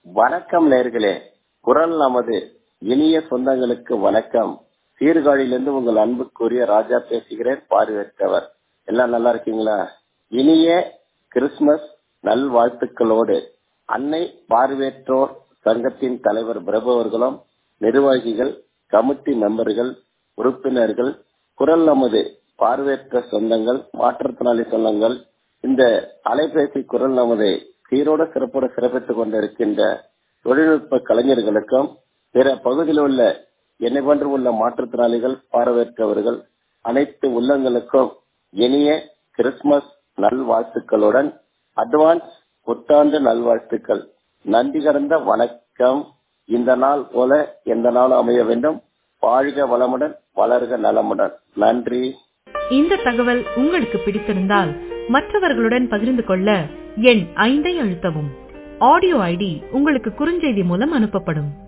வணக்கம் நேர்களே குரல் நமது இனிய சொந்தங்களுக்கு வணக்கம் சீர்காழியிலிருந்து உங்கள் அன்புக்குரிய ராஜா பேசுகிறேன் பார்வையற்றவர் எல்லாம் நல்லா இருக்கீங்களா இனிய கிறிஸ்துமஸ் நல்வாழ்த்துக்களோடு அன்னை பார்வையற்றோர் சங்கத்தின் தலைவர் பிரபு அவர்களும் நிர்வாகிகள் கமிட்டி மெம்பர்கள் உறுப்பினர்கள் குரல் நமது பார்வையற்ற சொந்தங்கள் மாற்றுத்திறனாளி சொந்தங்கள் இந்த அலைபேசி குரல் நமது சீரோட சிறப்போடு சிறப்பித்துக் கொண்டிருக்கின்ற தொழில்நுட்ப கலைஞர்களுக்கும் பிற பகுதியில் உள்ள என்னை போன்று உள்ள மாற்றுத்திறனாளிகள் பார்வையற்றவர்கள் அனைத்து உள்ளங்களுக்கும் இனிய கிறிஸ்துமஸ் நல்வாழ்த்துக்களுடன் அட்வான்ஸ் புத்தாண்டு நல்வாழ்த்துக்கள் நன்றி கடந்த வணக்கம் இந்த நாள் போல எந்த நாளும் அமைய வேண்டும் வாழ்க வளமுடன் வளர்க நலமுடன் நன்றி இந்த தகவல் உங்களுக்கு பிடித்திருந்தால் மற்றவர்களுடன் பகிர்ந்து கொள்ள எண் ஐந்தை அழுத்தவும் ஆடியோ ஐடி உங்களுக்கு குறுஞ்செய்தி மூலம் அனுப்பப்படும்